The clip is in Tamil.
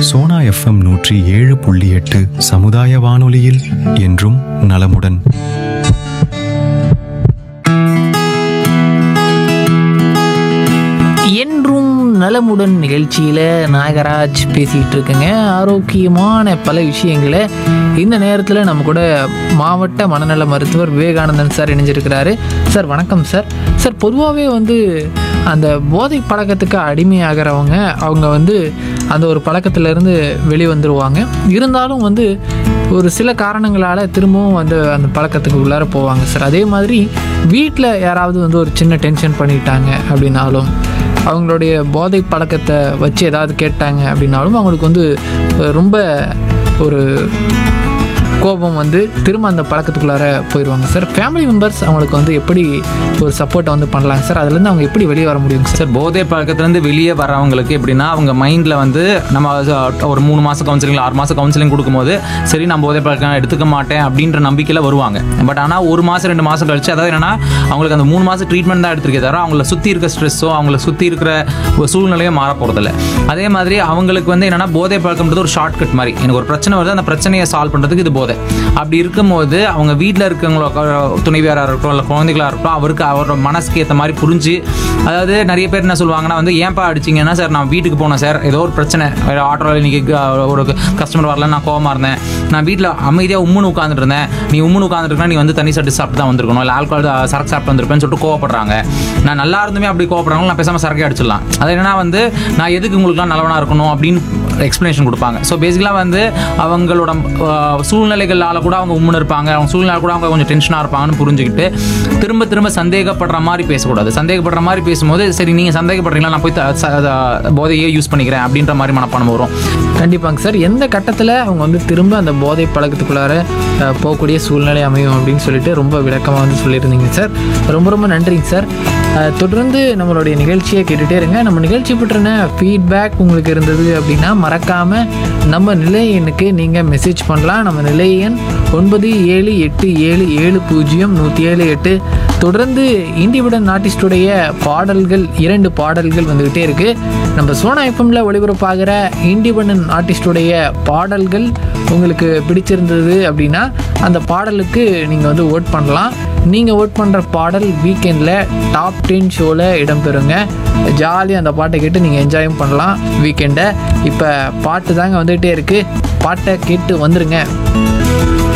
சோனா எஃப்எம் நூற்றி ஏழு புள்ளி எட்டு சமுதாய வானொலியில் என்றும் நலமுடன் என்றும் நலமுடன் நிகழ்ச்சியில் நாகராஜ் பேசிகிட்டு இருக்கேங்க ஆரோக்கியமான பல விஷயங்களை இந்த நேரத்தில் நம்ம கூட மாவட்ட மனநல மருத்துவர் விவேகானந்தன் சார் இணைஞ்சிருக்கிறாரு சார் வணக்கம் சார் சார் பொதுவாகவே வந்து அந்த போதை பழக்கத்துக்கு அடிமையாகிறவங்க அவங்க வந்து அந்த ஒரு பழக்கத்திலேருந்து வெளிவந்துருவாங்க இருந்தாலும் வந்து ஒரு சில காரணங்களால் திரும்பவும் வந்து அந்த பழக்கத்துக்கு உள்ளார போவாங்க சார் அதே மாதிரி வீட்டில் யாராவது வந்து ஒரு சின்ன டென்ஷன் பண்ணிட்டாங்க அப்படின்னாலும் அவங்களுடைய போதை பழக்கத்தை வச்சு ஏதாவது கேட்டாங்க அப்படின்னாலும் அவங்களுக்கு வந்து அஹ், ரொம்ப ஒரு கோபம் வந்து திரும்ப அந்த பழக்கத்துக்குள்ளார போயிடுவாங்க சார் ஃபேமிலி மெம்பர்ஸ் அவங்களுக்கு வந்து எப்படி ஒரு சப்போர்ட்டை வந்து பண்ணலாங்க சார் அதுலேருந்து அவங்க எப்படி வெளியே வர முடியுங்க சார் சார் போதை பழக்கத்துலேருந்து வெளியே வரவங்களுக்கு எப்படின்னா அவங்க மைண்டில் வந்து நம்ம அது ஒரு மூணு மாதம் கவுன்சிலிங் ஆறு மாதம் கவுன்சிலிங் கொடுக்கும்போது சரி நான் போதை பழக்கம் எடுத்துக்க மாட்டேன் அப்படின்ற நம்பிக்கையில் வருவாங்க பட் ஆனால் ஒரு மாதம் ரெண்டு மாதம் கழிச்சு அதாவது என்னன்னா அவங்களுக்கு அந்த மூணு மாதம் ட்ரீட்மெண்ட் தான் எடுத்துருக்கே தவிர அவங்கள சுற்றி இருக்க ஸ்ட்ரெஸ்ஸோ அவங்கள சுற்றி இருக்கிற ஒரு சூழ்நிலையோ மாற போகிறதில்ல அதே மாதிரி அவங்களுக்கு வந்து என்னன்னா போதை பழக்கம்ன்றது ஒரு ஷார்ட் கட் மாதிரி எனக்கு ஒரு பிரச்சனை வருது அந்த பிரச்சனையை சால்வ் பண்ணுறதுக்கு இது போதை அப்படி இருக்கும்போது அவங்க வீட்டில் இருக்கவங்கள துணைவியாராக இருக்கட்டும் இல்லை குழந்தைகளாக இருக்கட்டும் அவருக்கு அவரோட மனசுக்கு ஏற்ற மாதிரி புரிஞ்சு அதாவது நிறைய பேர் என்ன சொல்லுவாங்கன்னா வந்து ஏன்பா அடிச்சிங்கன்னா சார் நான் வீட்டுக்கு போனேன் சார் ஏதோ ஒரு பிரச்சனை ஆட்டோவில் இன்னைக்கு க- ஒரு கஸ்டமர் வரல நான் கோவமா இருந்தேன் நான் வீட்டில் அமைதியாக உம்முன்னு உட்காந்துட்டு இருந்தேன் நீ உம்முன்னு உட்காந்துருக்கா நீ வந்து தண்ணி சட்டு சாப்பிட்டு தான் வந்திருக்கணும் இல்லை ஆல்கோல் சரக்கு சாப்பிட்டு வந்திருப்பேன்னு சொல்லிட்டு கோவப்படுறாங்க நான் நல்லா இருந்துமே அப்படி கோவப்படுறாங்க நான் பேசாமல் சரக்கே அடிச்சிடலாம் அது என்னன்னா வந்து நான் எதுக்கு உங்களுக்குலாம் நல்லவனாக இருக்கணும் அப்படின்னு எக்ஸ்ப்ளனேஷன் கொடுப்பாங்க ஸோ பேசிக்கலாக வந்து அவங்களோட ஆஹ், சூழ்நிலைகளால் கூட அவங்க உம்முன்னு இருப்பாங்க அவங்க சூழ்நிலை கூட அவங்க கொஞ்சம் டென்ஷனாக இருப்பாங்கன்னு புரிஞ்சுக்கிட்டு திரும்ப திரும்ப சந்தேகப்படுற மாதிரி பேசக்கூடாது சந்தேகப்படுற மாதிரி பேசும்போது சரி நீங்கள் சந்தேகப்படுறீங்களா நான் போய் த- ச- த- போதையே யூஸ் பண்ணிக்கிறேன் அப்படின்ற மாதிரி மனப்பானம் வரும் கண்டிப்பாங்க சார் எந்த கட்டத்தில் அவங்க வந்து திரும்ப அந்த போதை பழக்கத்துக்குள்ளார அஹ், போகக்கூடிய சூழ்நிலை அமையும் அப்படின்னு சொல்லிட்டு ரொம்ப விளக்கமாக வந்து சொல்லியிருந்தீங்க சார் ரொம்ப ரொம்ப நன்றிங்க சார் அஹ், தொடர்ந்து நம்மளுடைய நிகழ்ச்சியை கேட்டுகிட்டே இருங்க நம்ம நிகழ்ச்சி பற்றின ஃபீட்பேக் உங்களுக்கு இருந்தது அப்படின்னா மறக்காமல் நம்ம நிலை எண்ணுக்கு நீங்கள் மெசேஜ் பண்ணலாம் நம்ம நிலை எண் ஒன்பது ஏழு எட்டு ஏழு ஏழு பூஜ்ஜியம் நூற்றி ஏழு எட்டு தொடர்ந்து இண்டிபெண்டன்ட் ஆர்டிஸ்டுடைய பாடல்கள் இரண்டு பாடல்கள் வந்துக்கிட்டே இருக்கு நம்ம சோனா எஃப்எம்ல ஒளிபரப்பாகிற இண்டிபெண்டன்ட் ஆர்டிஸ்டுடைய பாடல்கள் உங்களுக்கு பிடிச்சிருந்தது அப்படின்னா அந்த பாடலுக்கு நீங்கள் வந்து ஓட் பண்ணலாம் நீங்கள் ஓட் பண்ணுற பாடல் வீக்கெண்டில் டாப் டென் ஷோவில் இடம்பெறுங்க ஜாலியாக அந்த பாட்டை கேட்டு நீங்கள் என்ஜாயும் பண்ணலாம் வீக்கெண்டை இப்போ பாட்டு தாங்க வந்துகிட்டே இருக்குது பாட்டை கேட்டு வந்துருங்க